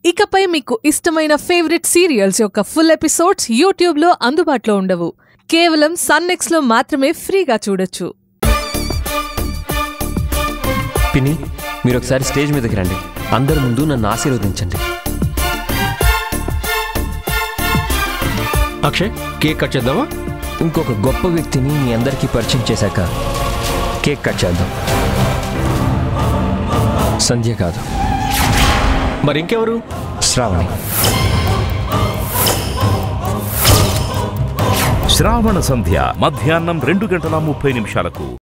ఇకపై మీకు ఇష్టమైన ఫేవరెట్ సీరియల్స్ యొక్క ఫుల్ ఎపిసోడ్స్ యూట్యూబ్లో అందుబాటులో ఉండవు కేవలం సన్నెక్స్లో మాత్రమే ఫ్రీగా చూడొచ్చు పిన్ని మీరు ఒకసారి స్టేజ్ మీదకి రండి అందరి ముందు నన్ను ఆశీర్వదించండి అక్షయ్ కేక్ కట్ చేద్దామా ఇంకొక గొప్ప వ్యక్తిని మీ అందరికీ పరిచయం చేశాక కేక్ కట్ చేద్దాం సంధ్య కాదు మరి ఇంకెవరు శ్రావణి శ్రావణ సంధ్య మధ్యాహ్నం రెండు గంటల ముప్పై నిమిషాలకు